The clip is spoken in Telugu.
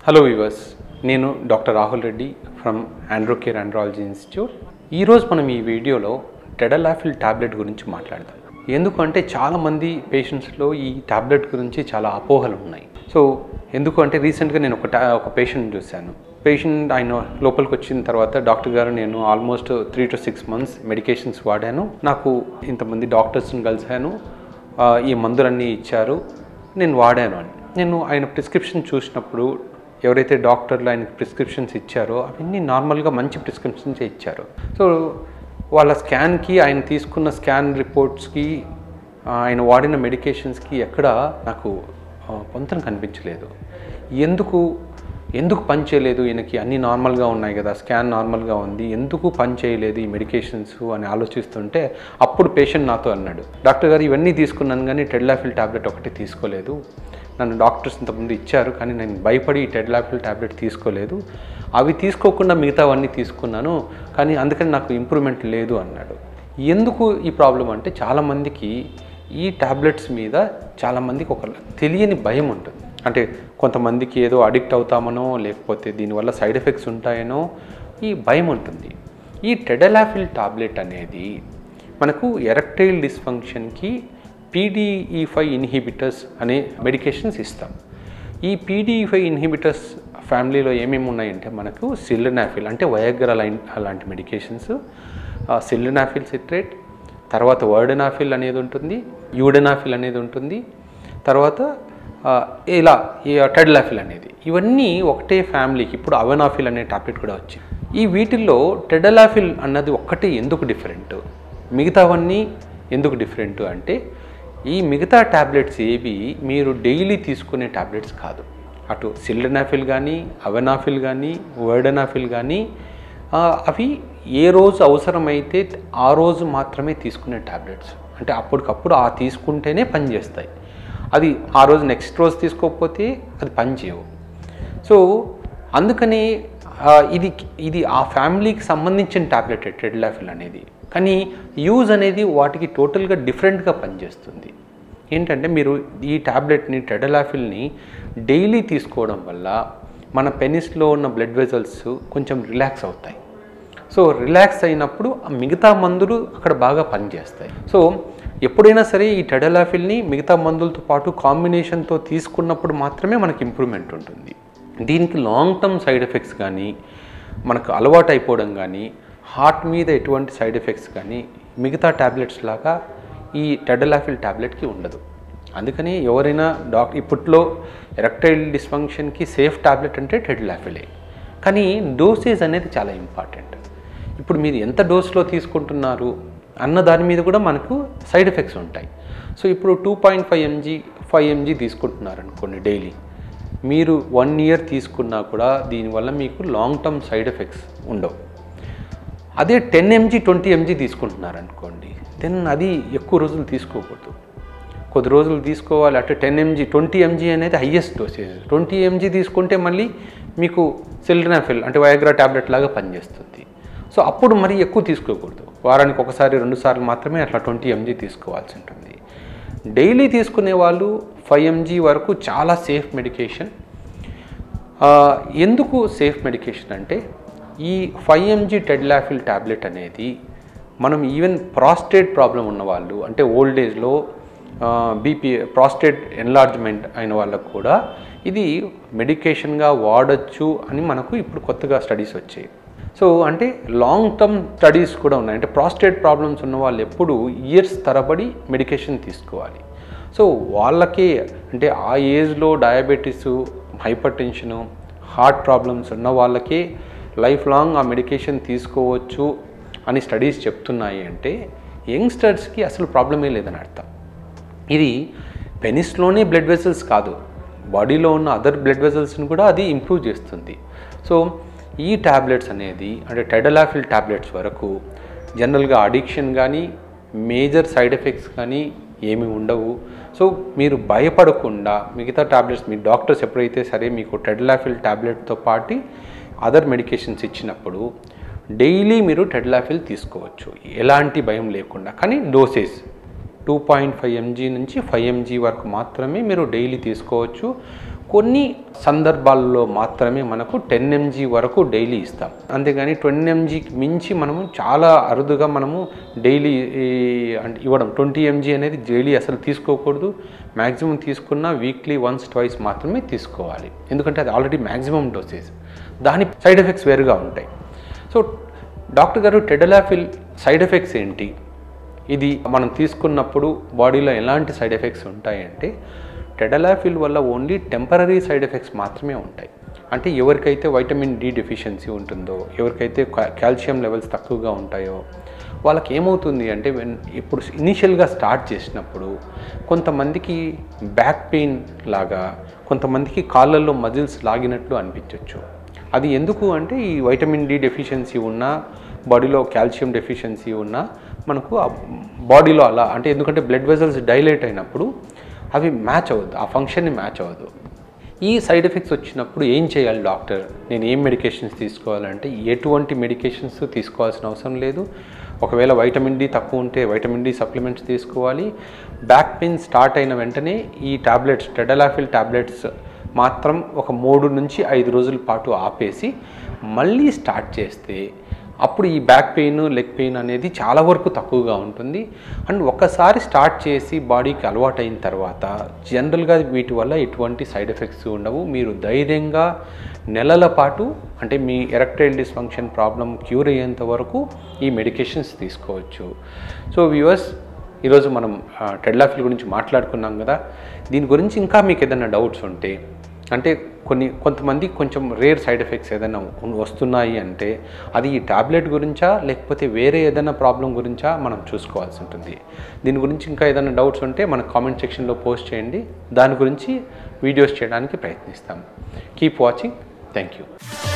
హలో వివర్స్ నేను doctor Rahul Reddy from Androcare andrology institute ఈరోజు మనం ఈ వీడియోలో టెడలాఫిల్ టాబ్లెట్ గురించి మాట్లాడదాం ఎందుకంటే చాలామంది పేషెంట్స్లో ఈ టాబ్లెట్ గురించి చాలా అపోహలు ఉన్నాయి సో ఎందుకు అంటే రీసెంట్గా నేను ఒక ta- ఒక పేషెంట్ చూశాను పేషెంట్ ఆయన లోపలికి వచ్చిన తర్వాత డాక్టర్ గారు నేను almost three to six months medications వాడాను నాకు ఇంతమంది డాక్టర్స్ని కలిశాను ఆ, ఈ మందులన్నీ ఇచ్చారు నేను వాడాను అని నేను ఆయన ప్రిస్క్రిప్షన్ చూసినప్పుడు ఎవరైతే డాక్టర్లు ఆయనకి ప్రిస్క్రిప్షన్స్ ఇచ్చారో అవన్నీ నార్మల్గా మంచి ప్రిస్క్రిప్షన్స్ ఇచ్చారు సో వాళ్ళ స్కాన్కి ఆయన తీసుకున్న స్కాన్ రిపోర్ట్స్కి ఆయన వాడిన మెడికేషన్స్కి ఎక్కడ నాకు ఆ, పొంతన కనిపించలేదు ఎందుకు ఎందుకు పని చేయలేదు ఈయనకి అన్నీ నార్మల్గా ఉన్నాయి కదా స్కాన్ నార్మల్గా ఉంది ఎందుకు పని చేయలేదు ఈ మెడికేషన్స్ అని ఆలోచిస్తుంటే అప్పుడు పేషెంట్ నాతో అన్నాడు డాక్టర్ గారు ఇవన్నీ తీసుకున్నాను కానీ టెడ్లాఫిల్ టాబ్లెట్ ఒకటి తీసుకోలేదు నన్ను డాక్టర్స్ ఇంతకుముందు ఇచ్చారు కానీ నేను భయపడి ఈ టెడ్లాఫిల్ టాబ్లెట్ తీసుకోలేదు అవి తీసుకోకుండా మిగతావన్నీ తీసుకున్నాను కానీ అందుకని నాకు ఇంప్రూవ్మెంట్ లేదు అన్నాడు ఎందుకు ఈ ప్రాబ్లం అంటే చాలామందికి ఈ టాబ్లెట్స్ మీద చాలామందికి ఒక తెలియని భయం ఉంటుంది అంటే కొంతమందికి ఏదో అడిక్ట్ అవుతామనో లేకపోతే దీనివల్ల సైడ్ ఎఫెక్ట్స్ ఉంటాయనో ఈ భయం ఉంటుంది ఈ టెడలాఫిల్ టాబ్లెట్ అనేది మనకు ఎరక్టైల్ డిస్ఫంక్షన్కి పీడీఈ ఫైవ్ ఇన్హిబిటర్స్ అనే మెడికేషన్స్ ఇస్తాం ఈ పీడీఈ ఫైవ్ ఇన్హిబిటర్స్ ఫ్యామిలీలో ఏమేమి ఉన్నాయంటే మనకు సిల్డనాఫిల్ అంటే వయగ్ర లైన్ అలాంటి మెడికేషన్స్ సిల్డనాఫిల్ సిట్రేట్ తర్వాత వర్డనాఫిల్ అనేది ఉంటుంది యూడనాఫిల్ అనేది ఉంటుంది తర్వాత ఆ, ఇలా ఈ టెడ్లాఫిల్ అనేది ఇవన్నీ ఒకటే ఫ్యామిలీకి ఇప్పుడు అవనాఫిల్ అనే టాబ్లెట్ కూడా వచ్చింది ఈ వీటిల్లో టెడలాఫిల్ అన్నది ఒక్కటే ఎందుకు డిఫరెంట్ మిగతావన్నీ ఎందుకు డిఫరెంట్ అంటే ఈ మిగతా టాబ్లెట్స్ ఏవి మీరు డైలీ తీసుకునే టాబ్లెట్స్ కాదు అటు సిల్డనాఫిల్ కానీ అవనాఫిల్ కానీ వర్డనాఫిల్ కానీ ఆ, అవి ఏ రోజు అవసరమైతే ఆ రోజు మాత్రమే తీసుకునే టాబ్లెట్స్ అంటే అప్పటికప్పుడు ఆ తీసుకుంటేనే పనిచేస్తాయి అది ఆ రోజు నెక్స్ట్ రోజు తీసుకోకపోతే అది పనిచేయవు సో అందుకని ఆ, ఇది ఇది ఆ ఫ్యామిలీకి సంబంధించిన టాబ్లెట్ టెడ్లాఫిల్ అనేది కానీ యూజ్ అనేది వాటికి టోటల్గా డిఫరెంట్గా పనిచేస్తుంది ఏంటంటే మీరు ఈ టాబ్లెట్ని టెడలాఫిల్ని డైలీ తీసుకోవడం వల్ల మన పెనిస్లో ఉన్న బ్లడ్ వెజల్స్ కొంచెం రిలాక్స్ అవుతాయి సో రిలాక్స్ అయినప్పుడు ఆ మిగతా మందులు అక్కడ బాగా పనిచేస్తాయి సో ఎప్పుడైనా సరే ఈ టెడలాఫిల్ని మిగతా మందులతో పాటు కాంబినేషన్తో తీసుకున్నప్పుడు మాత్రమే మనకి ఇంప్రూవ్మెంట్ ఉంటుంది దీనికి లాంగ్ టర్మ్ సైడ్ ఎఫెక్ట్స్ కానీ మనకు అలవాటు అయిపోవడం కానీ హార్ట్ మీద ఎటువంటి సైడ్ ఎఫెక్ట్స్ కానీ మిగతా టాబ్లెట్స్ లాగా ఈ టెడలాఫిల్ టాబ్లెట్కి ఉండదు అందుకని ఎవరైనా డాక్ ఇప్పట్లో ఎరక్టైల్ డిస్ఫంక్షన్కి సేఫ్ టాబ్లెట్ అంటే టెడలాఫిలే కానీ డోసేజ్ అనేది చాలా ఇంపార్టెంట్ ఇప్పుడు మీరు ఎంత డోస్లో తీసుకుంటున్నారు అన్న దాని మీద కూడా మనకు సైడ్ ఎఫెక్ట్స్ ఉంటాయి సో ఇప్పుడు two point five mg five mg తీసుకుంటున్నారు అనుకోండి డైలీ మీరు వన్ ఇయర్ తీసుకున్నా కూడా దీనివల్ల మీకు లాంగ్ టర్మ్ సైడ్ ఎఫెక్ట్స్ ఉండవు అదే టెన్ ఎంజీ ట్వంటీ ఎంజీ తీసుకుంటున్నారు అనుకోండి దెన్ అది ఎక్కువ రోజులు తీసుకోకూడదు కొద్ది రోజులు తీసుకోవాలి అంటే టెన్ ఎంజీ ట్వంటీ ఎంజీ అనేది హయ్యెస్ట్ డోసేజ్ ట్వంటీ ఎంజీ తీసుకుంటే మళ్ళీ మీకు సిల్డనాఫిల్ అంటే వయాగ్రా ట్యాబ్లెట్ లాగా పనిచేస్తుంది సో అప్పుడు మరీ ఎక్కువ తీసుకోకూడదు వారానికి ఒకసారి రెండు సార్లు మాత్రమే అట్లా ట్వంటీ ఎంజీ తీసుకోవాల్సి ఉంటుంది డైలీ తీసుకునే వాళ్ళు ఫైవ్ ఎంజీ వరకు చాలా సేఫ్ మెడికేషన్ ఆ, ఎందుకు సేఫ్ మెడికేషన్ అంటే ఈ ఫైవ్ ఎంజీ టెడ్లాఫిల్ ట్యాబ్లెట్ అనేది మనం ఈవెన్ ప్రాస్టేట్ ప్రాబ్లం ఉన్న వాళ్ళు అంటే ఓల్డ్ ఏజ్లో బీపీ ప్రాస్టేట్ ఎన్లార్జ్మెంట్ అయిన వాళ్ళకు కూడా ఇది మెడికేషన్గా వాడచ్చు అని మనకు ఇప్పుడు కొత్తగా స్టడీస్ వచ్చాయి సో అంటే లాంగ్ టర్మ్ స్టడీస్ కూడా ఉన్నాయి అంటే ప్రాస్టేట్ ప్రాబ్లమ్స్ ఉన్న వాళ్ళు ఎప్పుడు ఇయర్స్ తరబడి మెడికేషన్ తీసుకోవాలి సో వాళ్ళకే అంటే ఆ ఏజ్లో diabetes hypertension heart problems ఉన్న వాళ్ళకే లైఫ్ లాంగ్ ఆ మెడికేషన్ తీసుకోవచ్చు అని స్టడీస్ చెప్తున్నాయి అంటే యంగ్స్టర్స్కి అసలు ప్రాబ్లమే లేదని అర్థం ఇది పెనిస్లోనే బ్లడ్ వెసల్స్ కాదు బాడీలో ఉన్న అదర్ బ్లడ్ వెసల్స్ని కూడా అది ఇంప్రూవ్ చేస్తుంది సో ఈ ట్యాబ్లెట్స్ అనేది అంటే టెడలాఫిల్ ట్యాబ్లెట్స్ వరకు జనరల్గా అడిక్షన్ కానీ మేజర్ సైడ్ ఎఫెక్ట్స్ కానీ ఏమీ ఉండవు సో మీరు భయపడకుండా మిగతా ట్యాబ్లెట్స్ మీ డాక్టర్స్ ఎప్పుడైతే సరే మీకు టెడలాఫిల్ ట్యాబ్లెట్తో పాటు అదర్ మెడికేషన్స్ ఇచ్చినప్పుడు డైలీ మీరు టెడలాఫిల్ తీసుకోవచ్చు ఎలాంటి భయం లేకుండా కానీ dosage two point five mg నుంచి ఫైవ్ ఎంజీ వరకు మాత్రమే మీరు డైలీ తీసుకోవచ్చు కొన్ని సందర్భాల్లో మాత్రమే మనకు టెన్ ఎంజీ వరకు డైలీ ఇస్తాం అంతేగాని ట్వంటీ ఎంజీకి మించి మనము చాలా అరుదుగా మనము డైలీ అంటే ఇవ్వడం ట్వంటీ ఎంజీ అనేది డైలీ అసలు తీసుకోకూడదు మ్యాక్సిమం తీసుకున్న వీక్లీ వన్స్ ట్వైస్ మాత్రమే తీసుకోవాలి ఎందుకంటే అది ఆల్రెడీ మ్యాక్సిమం డోసేజ్ దాని సైడ్ ఎఫెక్ట్స్ వేరుగా ఉంటాయి సో డాక్టర్ గారు టెడలాఫిల్ సైడ్ ఎఫెక్ట్స్ ఏంటి ఇది మనం తీసుకున్నప్పుడు బాడీలో ఎలాంటి సైడ్ ఎఫెక్ట్స్ ఉంటాయంటే టెడలాఫిల్ వల్ల ఓన్లీ టెంపరీ సైడ్ ఎఫెక్ట్స్ మాత్రమే ఉంటాయి అంటే ఎవరికైతే వైటమిన్ డి డెఫిషియన్సీ ఉంటుందో ఎవరికైతే కాల్షియం లెవెల్స్ తక్కువగా ఉంటాయో వాళ్ళకి ఏమవుతుంది అంటే వెన్ ఇప్పుడు ఇనీషియల్గా స్టార్ట్ చేసినప్పుడు కొంతమందికి బ్యాక్ పెయిన్ లాగా కొంతమందికి కాళ్ళల్లో మజిల్స్ లాగినట్లు అనిపించవచ్చు అది ఎందుకు అంటే ఈ వైటమిన్ డి డెఫిషియన్సీ ఉన్నా బాడీలో కాల్షియం డెఫిషియన్సీ ఉన్నా మనకు ఆ బాడీలో అలా అంటే ఎందుకంటే బ్లడ్ వెజల్స్ డైలేట్ అయినప్పుడు అవి మ్యాచ్ అవ్వదు ఆ ఫంక్షన్ని మ్యాచ్ అవ్వదు ఈ సైడ్ ఎఫెక్ట్స్ వచ్చినప్పుడు ఏం చేయాలి డాక్టర్ నేను ఏం మెడికేషన్స్ తీసుకోవాలంటే ఎటువంటి మెడికేషన్స్ తీసుకోవాల్సిన అవసరం లేదు ఒకవేళ వైటమిన్ డి తక్కువ ఉంటే వైటమిన్ డి సప్లిమెంట్స్ తీసుకోవాలి బ్యాక్ పెయిన్ స్టార్ట్ అయిన వెంటనే ఈ టాబ్లెట్స్ టెడలాఫిల్ టాబ్లెట్స్ మాత్రం ఒక మూడు నుంచి ఐదు రోజుల పాటు ఆపేసి మళ్ళీ స్టార్ట్ చేస్తే అప్పుడు ఈ బ్యాక్ పెయిన్ లెగ్ పెయిన్ అనేది చాలా వరకు తక్కువగా ఉంటుంది అండ్ ఒక్కసారి స్టార్ట్ చేసి బాడీకి అలవాటు అయిన తర్వాత జనరల్గా వీటి వల్ల ఎటువంటి సైడ్ ఎఫెక్ట్స్ ఉండవు మీరు ధైర్యంగా నెలల పాటు అంటే మీ ఎరక్టైల్ డిస్ఫంక్షన్ ప్రాబ్లం క్యూర్ అయ్యేంత వరకు ఈ మెడికేషన్స్ తీసుకోవచ్చు సో వ్యూవర్స్ ఈరోజు మనం టెడ్లాఫిల్ గురించి మాట్లాడుకున్నాం కదా దీని గురించి ఇంకా మీకు ఏదైనా డౌట్స్ ఉంటే అంటే కొన్ని కొంతమంది కొంచెం రేర్ సైడ్ ఎఫెక్ట్స్ ఏదైనా ఉన్- వస్తున్నాయి అంటే అది ఈ టాబ్లెట్ గురించా లేకపోతే వేరే ఏదైనా ప్రాబ్లం గురించా మనం చూసుకోవాల్సి ఉంటుంది దీని గురించి ఇంకా ఏదైనా డౌట్స్ ఉంటే మన కామెంట్ సెక్షన్లో పోస్ట్ చేయండి దాని గురించి వీడియోస్ చేయడానికి ప్రయత్నిస్తాం కీప్ వాచింగ్ థ్యాంక్ యూ